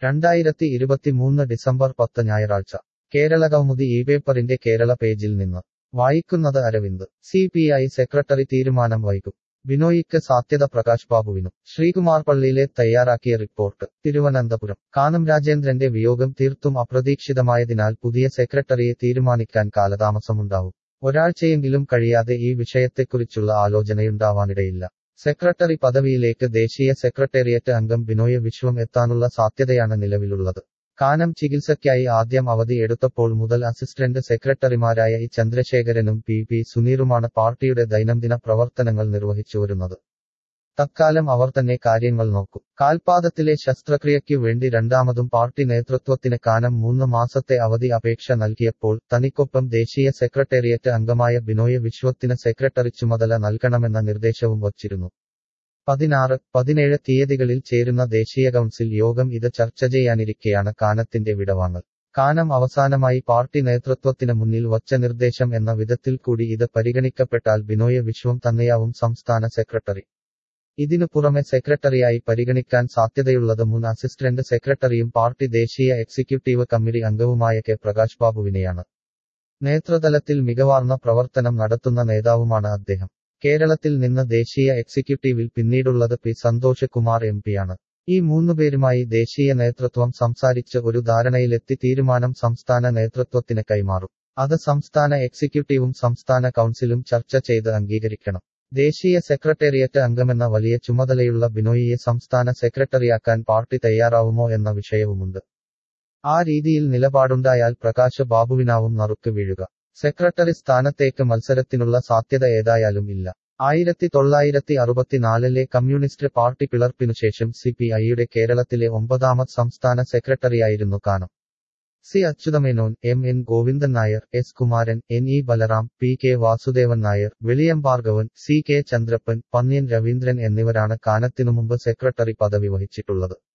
രണ്ടായിരത്തി ഇരുപത്തിമൂന്ന് ഡിസംബർ പത്ത് ഞായറാഴ്ച കേരളകൗമുദി ഈ പേപ്പറിന്റെ കേരള പേജിൽ നിന്ന് വായിക്കുന്നത് Aravind C P I secretary തീരുമാനം വൈകും ബിനോയിക്ക് സാധ്യത പ്രകാശ് ബാബുവിനും ശ്രീകുമാർ പള്ളിയിലെ തയ്യാറാക്കിയ റിപ്പോർട്ട് തിരുവനന്തപുരം കാനം രാജേന്ദ്രന്റെ വിയോഗം തീർത്തും അപ്രതീക്ഷിതമായതിനാൽ പുതിയ സെക്രട്ടറിയെ തീരുമാനിക്കാൻ കാലതാമസമുണ്ടാവും ഒരാഴ്ചയെങ്കിലും കഴിയാതെ ഈ വിഷയത്തെക്കുറിച്ചുള്ള ആലോചനയുണ്ടാവാനിടയില്ല സെക്രട്ടറി പദവിയിലേക്ക് ദേശീയ സെക്രട്ടേറിയറ്റ് അംഗം ബിനോയ് വിശ്വം എത്താനുള്ള സാധ്യതയാണ് നിലവിലുള്ളത് കാനം ചികിത്സയ്ക്കായി ആദ്യം അവധി എടുത്തപ്പോൾ മുതൽ അസിസ്റ്റന്റ് സെക്രട്ടറിമാരായ ഇ ചന്ദ്രശേഖരനും പി പി സുനീറുമാണ് പാർട്ടിയുടെ ദൈനംദിന പ്രവർത്തനങ്ങൾ നിർവഹിച്ചുവരുന്നത് തത്കാലം അവർ തന്നെ കാര്യങ്ങൾ നോക്കും കാൽപാദത്തിലെ ശസ്ത്രക്രിയയ്ക്കു വേണ്ടി രണ്ടാമതും പാർട്ടി നേതൃത്വത്തിന് കാനം മൂന്ന് മാസത്തെ അവധി അപേക്ഷ നൽകിയപ്പോൾ തനിക്കൊപ്പം ദേശീയ സെക്രട്ടേറിയറ്റ് അംഗമായ ബിനോയ് വിശ്വത്തിന് സെക്രട്ടറി ചുമതല നൽകണമെന്ന നിർദ്ദേശവും വച്ചിരുന്നു പതിനാറ് പതിനേഴ് തീയതികളിൽ ചേരുന്ന ദേശീയ കൗൺസിൽ യോഗം ഇത് ചർച്ച ചെയ്യാനിരിക്കെയാണ് കാനത്തിന്റെ വിടവാങ്ങൽ കാനം അവസാനമായി പാർട്ടി നേതൃത്വത്തിന് മുന്നിൽ വച്ച നിർദ്ദേശം എന്ന വിധത്തിൽ കൂടി ഇത് പരിഗണിക്കപ്പെട്ടാൽ ബിനോയ് വിശ്വം തന്നെയാവും സംസ്ഥാന സെക്രട്ടറി ഇതിനു പുറമെ സെക്രട്ടറിയായി പരിഗണിക്കാൻ സാധ്യതയുള്ളത് മുൻ അസിസ്റ്റന്റ് സെക്രട്ടറിയും പാർട്ടി ദേശീയ എക്സിക്യൂട്ടീവ് കമ്മിറ്റി അംഗവുമായ കെ പ്രകാശ് ബാബുവിനെയാണ് നേതൃതലത്തിൽ മികവാർന്ന പ്രവർത്തനം നടത്തുന്ന നേതാവുമാണ് അദ്ദേഹം കേരളത്തിൽ നിന്ന് ദേശീയ എക്സിക്യൂട്ടീവിൽ പിന്നീടുള്ളത് പി സന്തോഷ് കുമാർ എം പിയാണ് ഈ മൂന്നുപേരുമായി ദേശീയ നേതൃത്വം സംസാരിച്ച് ഒരു ധാരണയിലെത്തി തീരുമാനം സംസ്ഥാന നേതൃത്വത്തിന് കൈമാറും അത് സംസ്ഥാന എക്സിക്യൂട്ടീവും സംസ്ഥാന കൗൺസിലും ചർച്ച ചെയ്ത് അംഗീകരിക്കണം ദേശീയ സെക്രട്ടേറിയറ്റ് അംഗമെന്ന വലിയ ചുമതലയുള്ള ബിനോയിയെ സംസ്ഥാന സെക്രട്ടറിയാക്കാൻ പാർട്ടി തയ്യാറാവുമോ എന്ന വിഷയവുമുണ്ട് ആ രീതിയിൽ നിലപാടുണ്ടായാൽ പ്രകാശ് ബാബുവിനാവും നറുക്ക് വീഴുക സെക്രട്ടറി സ്ഥാനത്തേക്ക് മത്സരത്തിനുള്ള സാധ്യത ഏതായാലും ഇല്ല ആയിരത്തി തൊള്ളായിരത്തി അറുപത്തിനാലിലെ കമ്മ്യൂണിസ്റ്റ് പാർട്ടി പിളർപ്പിനുശേഷം സി പി ഐയുടെ കേരളത്തിലെ ഒമ്പതാമത് സംസ്ഥാന സെക്രട്ടറിയായിരുന്നു Kanam C Achutha Menon M N Govindan Nair S Kumaran N E Balaram P K Vasudevan Nair Veliyam Bhargavan C K Chandrappan Pannyan Raveendran എന്നിവരാണ് കാനത്തിനു മുമ്പ് സെക്രട്ടറി പദവി വഹിച്ചിട്ടുള്ളത്